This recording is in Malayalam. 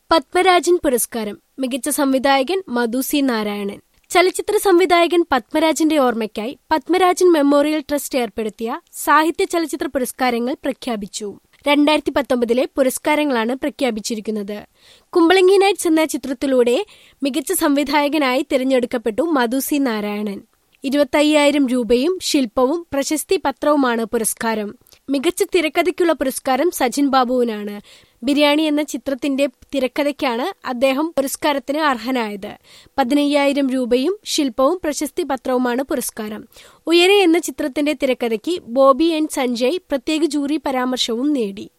പത്മരാജൻ പുരസ്കാരം മികച്ച സംവിധായകൻ മധു സി നാരായണൻ ചലച്ചിത്ര സംവിധായകൻ പത്മരാജന്റെ ഓർമ്മയ്ക്കായി പത്മരാജൻ മെമ്മോറിയൽ ട്രസ്റ്റ് ഏർപ്പെടുത്തിയ സാഹിത്യ ചലച്ചിത്ര പുരസ്കാരങ്ങൾ പ്രഖ്യാപിച്ചു രണ്ടായിരത്തി പത്തൊമ്പതിലെ പുരസ്കാരങ്ങളാണ് പ്രഖ്യാപിച്ചിരിക്കുന്നത് കുമ്പളങ്ങി നൈറ്റ്സ് എന്ന ചിത്രത്തിലൂടെ മികച്ച സംവിധായകനായി തിരഞ്ഞെടുക്കപ്പെട്ടു മധു സി നാരായണൻ ഇരുപത്തയ്യായിരം രൂപയും ശില്പവും പ്രശസ്തി പത്രവുമാണ് പുരസ്കാരം മികച്ച തിരക്കഥയ്ക്കുള്ള പുരസ്കാരം സജിൻ ബാബുവിനാണ് ബിരിയാണി എന്ന ചിത്രത്തിന്റെ തിരക്കഥയ്ക്കാണ് അദ്ദേഹം പുരസ്കാരത്തിന് അർഹനായത് പതിനയ്യായിരം രൂപയും ശില്പവും പ്രശസ്തി പത്രവുമാണ് പുരസ്കാരം ഉയരെ എന്ന ചിത്രത്തിന്റെ തിരക്കഥയ്ക്ക് ബോബി എൻ സഞ്ജയ് പ്രത്യേക ജൂറി പരാമർശവും നേടി